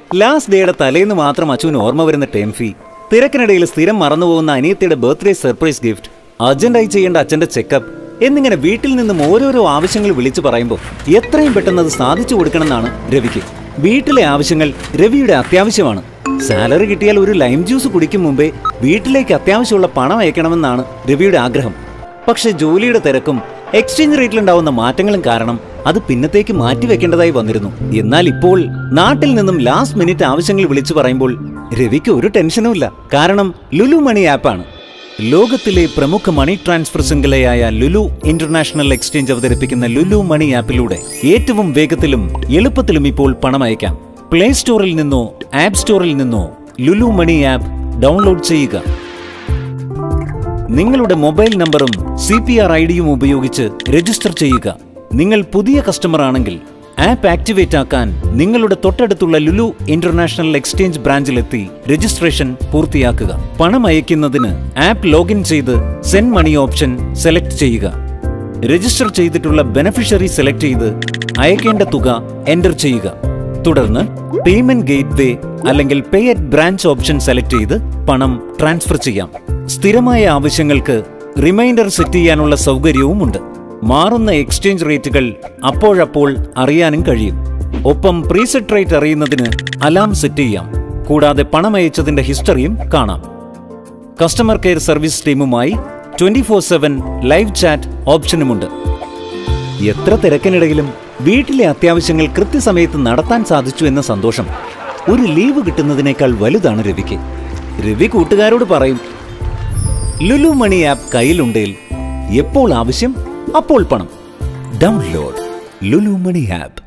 last ഡേയുടെ തലേന്ന് മാത്രം അച്ചുവിന് ഓർമ്മ വരുന്ന ടേം ഫീ തിരക്കിനിടയിൽ സ്ഥിരം മറന്നുപോകുന്ന അനിയത്തിയുടെ ബർത്ത്ഡേ സർപ്രൈസ് ഗിഫ്റ്റ് അർജന്റായി ചെയ്യേണ്ട അച്ഛന്റെ ചെക്കപ്പ് എന്നിങ്ങനെ വീട്ടിൽ നിന്നും ഓരോരോ ആവശ്യങ്ങൾ വിളിച്ചു പറയുമ്പോൾ എത്രയും പെട്ടെന്ന് അത് സാധിച്ചു കൊടുക്കണമെന്നാണ് രവിക്ക് വീട്ടിലെ ആവശ്യങ്ങൾ രവിയുടെ അത്യാവശ്യമാണ് സാലറി കിട്ടിയാൽ ഒരു ലൈം ജ്യൂസ് കുടിക്കും മുമ്പേ വീട്ടിലേക്ക് അത്യാവശ്യമുള്ള പണം അയക്കണമെന്നാണ് രവിയുടെ ആഗ്രഹം പക്ഷെ ജോലിയുടെ തിരക്കും എക്സ്ചേഞ്ച് റേറ്റിലുണ്ടാവുന്ന മാറ്റങ്ങളും കാരണം അത് പിന്നത്തേക്ക് മാറ്റിവെക്കേണ്ടതായി വന്നിരുന്നു എന്നാൽ ഇപ്പോൾ നാട്ടിൽ നിന്നും ലാസ്റ്റ് മിനിറ്റ് ആവശ്യങ്ങൾ വിളിച്ചു പറയുമ്പോൾ രവിക്ക് ഒരു ടെൻഷനുമില്ല കാരണം ലുലു മണി ആപ്പാണ് ലോകത്തിലെ പ്രമുഖ മണി ട്രാൻസ്ഫർ ശൃംഖലയായ ലുലു ഇന്റർനാഷണൽ എക്സ്ചേഞ്ച് അവതരിപ്പിക്കുന്ന ലുലു മണി ആപ്പിലൂടെ ഏറ്റവും വേഗത്തിലും എളുപ്പത്തിലും ഇപ്പോൾ പണം അയക്കാം പ്ലേ സ്റ്റോറിൽ നിന്നോ ആപ്പ് സ്റ്റോറിൽ നിന്നോ ലുലു മണി ആപ്പ് ഡൗൺലോഡ് ചെയ്യുക നിങ്ങളുടെ മൊബൈൽ നമ്പറും സി പി ആർ ഐ ഡിയും ഉപയോഗിച്ച് രജിസ്റ്റർ ചെയ്യുക നിങ്ങൾ പുതിയ കസ്റ്റമർ ആണെങ്കിൽ ആപ്പ് ആക്ടിവേറ്റ് ആക്കാൻ നിങ്ങളുടെ തൊട്ടടുത്തുള്ള ലുലു ഇന്റർനാഷണൽ എക്സ്ചേഞ്ച് ബ്രാഞ്ചിലെത്തി രജിസ്ട്രേഷൻ പൂർത്തിയാക്കുക പണം അയക്കുന്നതിന് ആപ്പ് ലോഗിൻ ചെയ്ത് സെൻഡ് മണി ഓപ്ഷൻ സെലക്ട് ചെയ്യുക രജിസ്റ്റർ ചെയ്തിട്ടുള്ള ബെനഫിഷ്യറി സെലക്ട് ചെയ്ത് അയക്കേണ്ട തുക എൻ്റർ ചെയ്യുക തുടർന്ന് പേയ്മെന്റ് ഗേറ്റ് വേ അല്ലെങ്കിൽ pay at branch option select ചെയ്ത് പണം ട്രാൻസ്ഫർ ചെയ്യാം സ്ഥിരമായ ആവശ്യങ്ങൾക്ക് റിമൈൻഡർ സെറ്റ് ചെയ്യാനുള്ള സൗകര്യവുമുണ്ട് മാറുന്ന എക്സ്ചേഞ്ച് റേറ്റുകൾ അപ്പോഴപ്പോൾ അറിയാനും കഴിയും ഒപ്പം പ്രീസെറ്റ് റേറ്റ് അറിയുന്നതിന് അലാം സെറ്റ് ചെയ്യാം കൂടാതെ പണം അയച്ചതിന്റെ ഹിസ്റ്ററിയും കാണാം കസ്റ്റമർ കെയർ സർവീസ് ടീമുമായി twenty four seven live chat ഓപ്ഷനുമുണ്ട് എത്ര തിരക്കിനിടയിലും വീട്ടിലെ അത്യാവശ്യങ്ങൾ കൃത്യസമയത്ത് നടത്താൻ സാധിച്ചു എന്ന സന്തോഷം ഒരു ലീവ് കിട്ടുന്നതിനേക്കാൾ വലുതാണ് രവിക്ക് രവി കൂട്ടുകാരോട് പറയും ലുലു മണി ആപ്പ് കയ്യിലുണ്ടേൽ എപ്പോൾ ആവശ്യം അപ്പോൾ പണം ഡൗൺലോഡ് ലുലു മണി ആപ്പ്